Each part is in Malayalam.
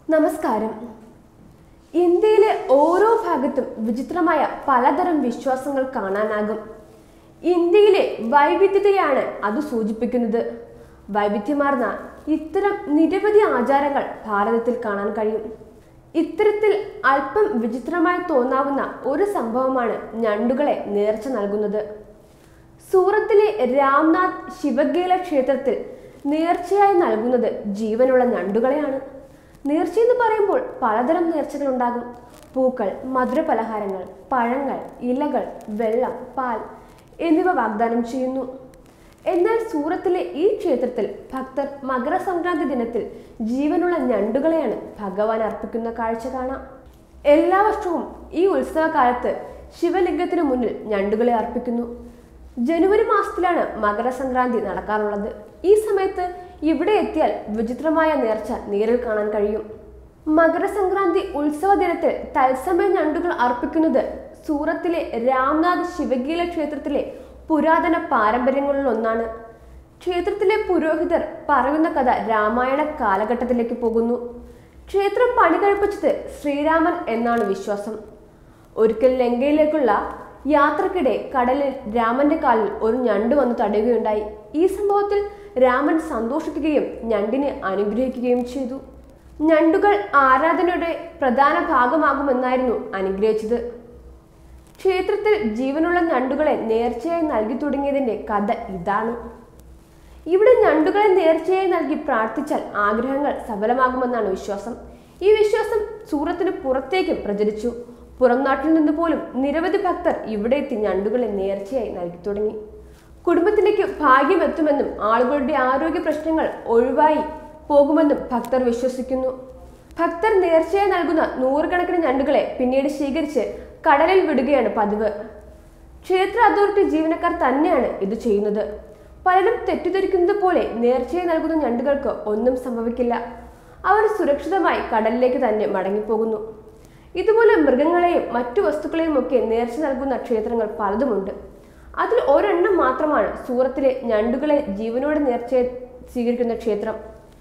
നമസ്കാരം ഇന്ത്യയിലെ ഓരോ ഭാഗത്തും വിചിത്രമായ പലതരം വിശ്വാസങ്ങൾ കാണാനാകും ഇന്ത്യയിലെ വൈവിധ്യതയാണ് അത് സൂചിപ്പിക്കുന്നത് വൈവിധ്യമാർന്ന ഇത്തരം നിരവധി ആചാരങ്ങൾ ഭാരതത്തിൽ കാണാൻ കഴിയും ഇത്തരത്തിൽ അല്പം വിചിത്രമായി തോന്നാവുന്ന ഒരു സംഭവമാണ് ഞണ്ടുകളെ നേർച്ച നൽകുന്നത് സൂറത്തിലെ രാംനാഥ് ശിവഗേല ക്ഷേത്രത്തിൽ നേർച്ചയായി നൽകുന്നത് ജീവനുള്ള ഞണ്ടുകളെയാണ് നേർച്ച എന്ന് പറയുമ്പോൾ പലതരം നേർച്ചകൾ ഉണ്ടാകും പൂക്കൾ മധുരപലഹാരങ്ങൾ പഴങ്ങൾ ഇലകൾ വെള്ളം പാൽ എന്നിവ വാഗ്ദാനം ചെയ്യുന്നു എന്നാൽ സൂറത്തിലെ ഈ ക്ഷേത്രത്തിൽ ഭക്തർ മകരസംക്രാന്തി ദിനത്തിൽ ജീവനുള്ള ഞണ്ടുകളെയാണ് ഭഗവാൻ അർപ്പിക്കുന്ന കാഴ്ച കാണാം എല്ലാ വർഷവും ഈ ഉത്സവകാലത്ത് ശിവലിംഗത്തിനു മുന്നിൽ ഞണ്ടുകളെ അർപ്പിക്കുന്നു ജനുവരി മാസത്തിലാണ് മകരസംക്രാന്തി നടക്കാറുള്ളത് ഈ സമയത്ത് ഇവിടെ എത്തിയാൽ വിചിത്രമായ നേർച്ച നേരിൽ കാണാൻ കഴിയും മകരസംക്രാന്തി ഉത്സവ ദിനത്തിൽ തത്സമയ ഞണ്ടുകൾ അർപ്പിക്കുന്നത് സൂറത്തിലെ രാംനാഥ് ശിവഗീല ക്ഷേത്രത്തിലെ പുരാതന പാരമ്പര്യങ്ങളിൽ ഒന്നാണ് ക്ഷേത്രത്തിലെ പുരോഹിതർ പറയുന്ന കഥ രാമായണ കാലഘട്ടത്തിലേക്ക് പോകുന്നു ക്ഷേത്രം പണി കഴിപ്പിച്ചത് ശ്രീരാമൻ എന്നാണ് വിശ്വാസം ഒരിക്കൽ ലങ്കയിലേക്കുള്ള യാത്രക്കിടെ കടലിൽ രാമന്റെ കാലിൽ ഒരു ഞണ്ട് വന്ന് തടയുകയുണ്ടായി ഈ സംഭവത്തിൽ രാമൻ സന്തോഷിക്കുകയും ഞണ്ടിനെ അനുഗ്രഹിക്കുകയും ചെയ്തു ഞണ്ടുകൾ ആരാധനയുടെ പ്രധാന ഭാഗമാകുമെന്നായിരുന്നു അനുഗ്രഹിച്ചത് ക്ഷേത്രത്തിൽ ജീവനുള്ള ഞണ്ടുകളെ നേർച്ചയായി നൽകി തുടങ്ങിയതിന്റെ കഥ ഇതാണ് ഇവിടെ ഞണ്ടുകളെ നേർച്ചയായി നൽകി പ്രാർത്ഥിച്ചാൽ ആഗ്രഹങ്ങൾ സഫലമാകുമെന്നാണ് വിശ്വാസം ഈ വിശ്വാസം സൂറത്തിന് പുറത്തേക്കും പ്രചരിച്ചു പുറം നാട്ടിൽ നിന്ന് പോലും നിരവധി ഭക്തർ ഇവിടെ എത്തി ഞണ്ടുകളെ നേർച്ചയായി നൽകി തുടങ്ങി കുടുംബത്തിലേക്ക് ഭാഗ്യം എത്തുമെന്നും ആളുകളുടെ ആരോഗ്യ പ്രശ്നങ്ങൾ ഒഴിവായി പോകുമെന്നും ഭക്തർ വിശ്വസിക്കുന്നു ഭക്തർ നേർച്ചയായി നൽകുന്ന നൂറുകണക്കിന് ഞണ്ടുകളെ പിന്നീട് സ്വീകരിച്ച് കടലിൽ വിടുകയാണ് പതിവ് ക്ഷേത്ര അതോറിറ്റി ജീവനക്കാർ തന്നെയാണ് ഇത് ചെയ്യുന്നത് പലരും തെറ്റിദ്ധരിക്കുന്നത് പോലെ നേർച്ചയായി നൽകുന്ന ഞണ്ടുകൾക്ക് ഒന്നും സംഭവിക്കില്ല അവർ സുരക്ഷിതമായി കടലിലേക്ക് തന്നെ മടങ്ങിപ്പോകുന്നു ഇതുപോലെ മൃഗങ്ങളെയും മറ്റു വസ്തുക്കളെയും ഒക്കെ നേർച്ച നൽകുന്ന ക്ഷേത്രങ്ങൾ പലതുമുണ്ട് അതിൽ ഒരെണ്ണം മാത്രമാണ് സൂറത്തിലെ ഞണ്ടുകളെ ജീവനോടെ നേർച്ച സ്വീകരിക്കുന്ന ക്ഷേത്രം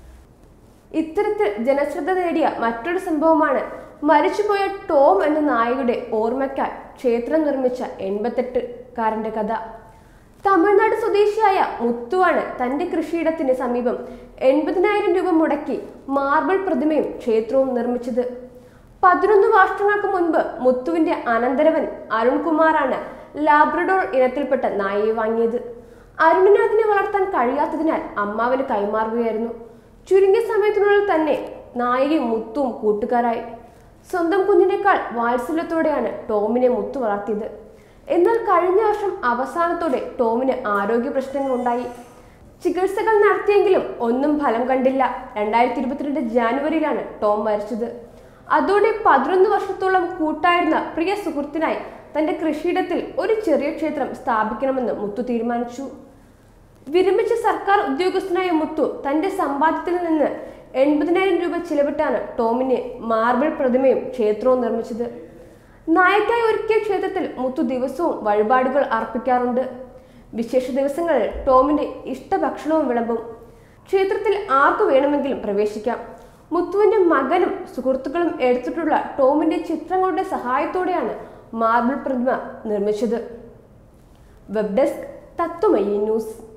ഇത്തരത്തിൽ ജനശ്രദ്ധ നേടിയ മറ്റൊരു സംഭവമാണ് മരിച്ചുപോയ ടോം എന്ന നായയുടെ ഓർമ്മയ്ക്കായി ക്ഷേത്രം നിർമ്മിച്ച എൺപത്തെട്ടുകാരന്റെ കഥ തമിഴ്നാട് സ്വദേശിയായ മുത്തുവാണ് തന്റെ കൃഷിയിടത്തിന് സമീപം എൺപതിനായിരം രൂപ മുടക്കി മാർബിൾ പ്രതിമയും ക്ഷേത്രവും നിർമ്മിച്ചത് പതിനൊന്ന് വർഷങ്ങൾക്ക് മുൻപ് മുത്തുവിന്റെ അനന്തരവൻ അരുൺകുമാറാണ് ലാബ്രഡോർ ഇനത്തിൽപ്പെട്ട നായയെ വാങ്ങിയത് അരുണിന് അതിനെ വളർത്താൻ കഴിയാത്തതിനാൽ അമ്മാവന് കൈമാറുകയായിരുന്നു ചുരുങ്ങിയ സമയത്തിനുള്ളിൽ തന്നെ നായയും മുത്തും കൂട്ടുകാരായി സ്വന്തം കുഞ്ഞിനേക്കാൾ വാത്സല്യത്തോടെയാണ് ടോമിനെ മുത്തു വളർത്തിയത് എന്നാൽ കഴിഞ്ഞ വർഷം അവസാനത്തോടെ ടോമിന് ആരോഗ്യ പ്രശ്നങ്ങൾ ഉണ്ടായി ചികിത്സകൾ നടത്തിയെങ്കിലും ഒന്നും ഫലം കണ്ടില്ല രണ്ടായിരത്തി ഇരുപത്തിരണ്ട് ജാനുവരിയിലാണ് ടോം മരിച്ചത് അതോടെ പതിനൊന്ന് വർഷത്തോളം കൂട്ടായിരുന്ന പ്രിയ സുഹൃത്തിനായി തന്റെ കൃഷിയിടത്തിൽ ഒരു ചെറിയ ക്ഷേത്രം സ്ഥാപിക്കണമെന്ന് മുത്തു തീരുമാനിച്ചു വിരമിച്ച സർക്കാർ ഉദ്യോഗസ്ഥനായ മുത്തു തന്റെ സമ്പാദ്യത്തിൽ നിന്ന് എൺപതിനായിരം രൂപ ചിലവിട്ടാണ് ടോമിന് മാർബിൾ പ്രതിമയും ക്ഷേത്രവും നിർമ്മിച്ചത് നായക്കായി ഒരുക്കിയ ക്ഷേത്രത്തിൽ മുത്തു ദിവസവും വഴിപാടുകൾ അർപ്പിക്കാറുണ്ട് വിശേഷ ദിവസങ്ങളിൽ ടോമിന്റെ ഇഷ്ടഭക്ഷണവും വിളമ്പും ക്ഷേത്രത്തിൽ ആർക്കു വേണമെങ്കിലും പ്രവേശിക്കാം മുത്തുവിന്റെ മകനും സുഹൃത്തുക്കളും എടുത്തിട്ടുള്ള ടോമിന്റെ ചിത്രങ്ങളുടെ സഹായത്തോടെയാണ് മാർബിൾ പ്രതിമ നിർമ്മിച്ചത് വെബ് ഡെസ്ക് തത്വമയി ന്യൂസ്